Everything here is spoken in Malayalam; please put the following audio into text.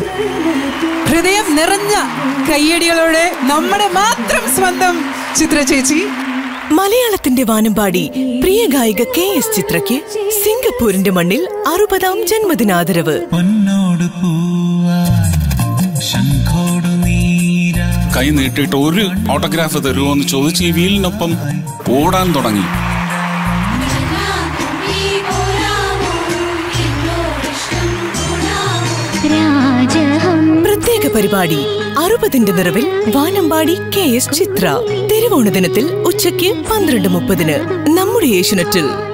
ഹൃദയം നിറഞ്ഞ കയ്യടികളോടെ നമ്മുടെ മാത്രം സ്വന്തം ചിത്ര ചേച്ചി മലയാളത്തിന്റെ വാനമ്പാടി പ്രിയ ഗായിക കെ എസ് ചിത്രയ്ക്ക് സിംഗപ്പൂരിന്റെ മണ്ണിൽ അറുപതാം ജന്മദിനാദരവ് പൊന്നോട് പൂവായി ശംഖോടു നീരാ കൈ നീട്ടിയിട്ട് ഒരു ഓട്ടോഗ്രാഫ് തരുമോ എന്ന് ചോദിച്ച് ഈ വീലിനൊപ്പം ഓടാൻ തുടങ്ങി രാജഹം പ്രത്യേക പരിപാടി അറുപതിന്റെ നിറവിൽ വാനമ്പാടി കെ എസ് ചിത്ര തിരുവോണ ദിനത്തിൽ ഉച്ചയ്ക്ക് പന്ത്രണ്ട് മുപ്പതിന് നമ്മുടെ ഏഷ്യനെറ്റിൽ